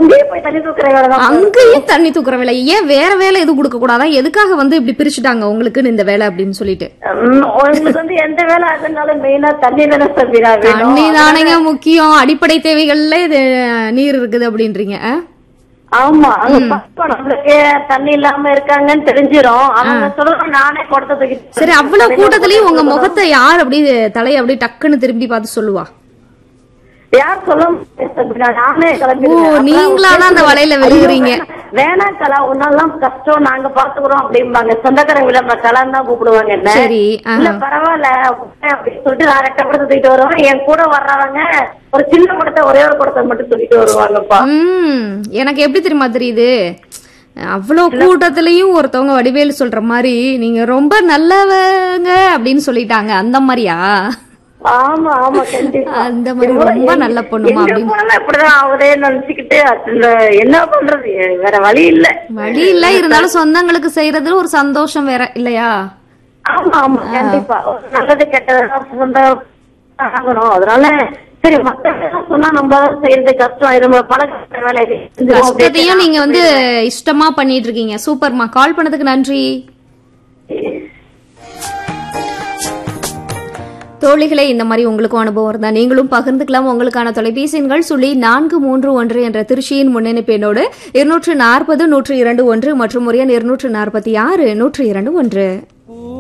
அங்கேயே போய் தண்ணி தூக்குற வேலை தான் அங்கேயும் தண்ணி தூக்குற வேலை ஏன் வேற வேலை எதுவும் கொடுக்க கூடாதா எதுக்காக வந்து இப்படி பிரிச்சுட்டாங்க உங்களுக்குன்னு இந்த வேலை அப்படின்னு சொல்லிட்டு உம், உங்களுக்கு வந்து எந்த வேலை ஆகுனாலும் மெயினா தண்ணி தானே சந்திரா தண்ணி வேணும் தானேங்க முக்கியம் அடிப்படை தேவைகள்ல இது நீர் இருக்குது அப்படின்றீங்க ஆ? ஆமா அங்க பார்ப்போம் நம்மளுக்கு தண்ணி இல்லாம இருக்காங்கன்னு தெரிஞ்சிரும் அவங்க சொல்றோம் நானே குடத்தை தூக்கி சரி அவ்வளவு கூட்டத்திலயும் உங்க முகத்தை யார் அப்படி தலையை அப்படி டக்குன்னு திரும்பி பார்த்து சொல்லுவா யார் சொல்ல முடியாது சபினா, நானே கிளம்பி ஓ, நீங்களாதான் அந்த வலையில விழுகுறீங்க. வேணாம் கலா உன்னெல்லாம் கஷ்டம் நாங்க பாத்துக்கிறோம் அப்படிம்பாங்க சொந்தக்காரங்க விளம்பர கலான்னு தான் கூப்பிடுவாங்க என்ன சரி ஆ. இல்ல பரவாயில்ல அப்படின்னு சொல்லிட்டு நான் ரெட்ட படத்தை தூக்கிட்டு வருவேன் என் கூட வர்றவங்க ஒரு சின்ன படத்தை ஒரே ஒரு படத்தை மட்டும் தூக்கிட்டு வருவாங்கப்பா ம் எனக்கு எப்படி தெரியுமா தெரியுது அவ்வளோ கூட்டத்திலயும் ஒருத்தவங்க வடிவேலு சொல்ற மாதிரி நீங்க ரொம்ப நல்லவங்க அப்படின்னு சொல்லிட்டாங்க அந்த மாதிரியா ஆமா ஆமா கண்டிப்பா அந்த மாதிரி ரொம்ப நல்ல பொண்ணுமா எங்க அப்படின்னு போனாலும் அப்படிதான் அவரே நினைச்சுக்கிட்டு அதுல என்ன பண்றது வேற வழி இல்ல வழி இல்ல இருந்தாலும் சொந்தங்களுக்கு செய்யறதுல ஒரு சந்தோஷம் வேற இல்லையா ஆமா ஆமா கண்டிப்பா ஒரு நல்லது கெட்டதெல்லாம் சொந்த ஆகணும் அதனால சரி மத்த சொன்னா நம்ம செய்யறது கஷ்டம் இது நம்ம பழக்க வேலை இது செஞ்சிருவோம் அப்படின்ட்டு கஷ்டத்தையும் நீங்க வந்து இஷ்டமா பண்ணிட்டு இருக்கீங்க சூப்பர்மா கால் பண்ணதுக்கு நன்றி தோழிகளே இந்த மாதிரி உங்களுக்கும் அனுபவம் இருந்தா நீங்களும் பகிர்ந்துக்கலாம் உங்களுக்கான தொலைபேசி எண்கள் சொல்லி நான்கு மூன்று ஒன்று என்ற திருச்சியின் முன்னணிப்பு எண்ணோடு இருநூற்று நாற்பது நூற்று இரண்டு ஒன்று மற்றும் ஒரு எண் இருநூற்று நாற்பத்தி ஆறு நூற்று இரண்டு ஒன்று